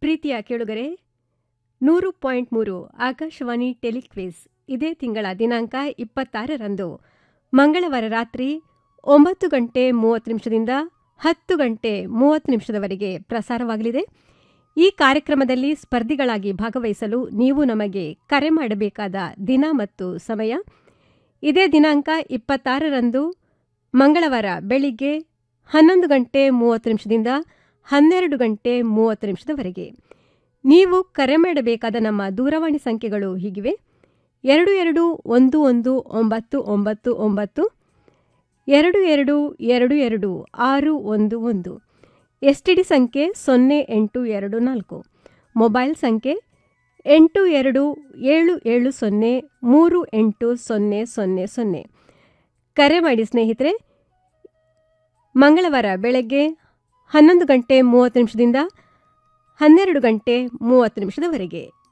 ಪ್ರೀತಿಯ ಕೇಳುಗರೆ ನೂರು ಪಾಯಿಂಟ್ ಮೂರು ಆಕಾಶವಾಣಿ ಟೆಲಿಕ್ವಿಸ್ ಇದೇ ತಿಂಗಳ ದಿನಾಂಕ ಇಪ್ಪತ್ತಾರರಂದು ಮಂಗಳವಾರ ರಾತ್ರಿ ಒಂಬತ್ತು ಗಂಟೆ ಮೂವತ್ತು ನಿಮಿಷದಿಂದ ಹತ್ತು ಗಂಟೆ ಮೂವತ್ತು ನಿಮಿಷದವರೆಗೆ ಪ್ರಸಾರವಾಗಲಿದೆ ಈ ಕಾರ್ಯಕ್ರಮದಲ್ಲಿ ಸ್ಪರ್ಧಿಗಳಾಗಿ ಭಾಗವಹಿಸಲು ನೀವು ನಮಗೆ ಕರೆ ಮಾಡಬೇಕಾದ ದಿನ ಮತ್ತು ಸಮಯ ಇದೇ ದಿನಾಂಕ ಇಪ್ಪತ್ತಾರರಂದು ಮಂಗಳವಾರ ಬೆಳಿಗ್ಗೆ ಹನ್ನೊಂದು ಗಂಟೆ ಮೂವತ್ತು ನಿಮಿಷದಿಂದ ಹನ್ನೆರಡು ಗಂಟೆ ಮೂವತ್ತು ನಿಮಿಷದವರೆಗೆ ನೀವು ಕರೆ ಮಾಡಬೇಕಾದ ನಮ್ಮ ದೂರವಾಣಿ ಸಂಖ್ಯೆಗಳು ಹೀಗಿವೆ ಎರಡು ಎರಡು ಒಂದು ಒಂದು ಒಂಬತ್ತು ಒಂಬತ್ತು ಒಂಬತ್ತು ಎರಡು ಎರಡು ಎರಡು ಎರಡು ಆರು ಒಂದು ಒಂದು ಎಸ್ ಟಿ ಡಿ ಸಂಖ್ಯೆ ಸೊನ್ನೆ ಎಂಟು ಎರಡು ನಾಲ್ಕು ಮೊಬೈಲ್ ಸಂಖ್ಯೆ ಎಂಟು ಎರಡು ಏಳು ಏಳು ಸೊನ್ನೆ ಮೂರು ಎಂಟು ಸೊನ್ನೆ ಸೊನ್ನೆ ಸೊನ್ನೆ ಕರೆ ಮಾಡಿ ಸ್ನೇಹಿತರೆ ಮಂಗಳವಾರ ಬೆಳಗ್ಗೆ ಹನ್ನೊಂದು ಗಂಟೆ ಮೂವತ್ತು ನಿಮಿಷದಿಂದ ಹನ್ನೆರಡು ಗಂಟೆ ಮೂವತ್ತು ನಿಮಿಷದವರೆಗೆ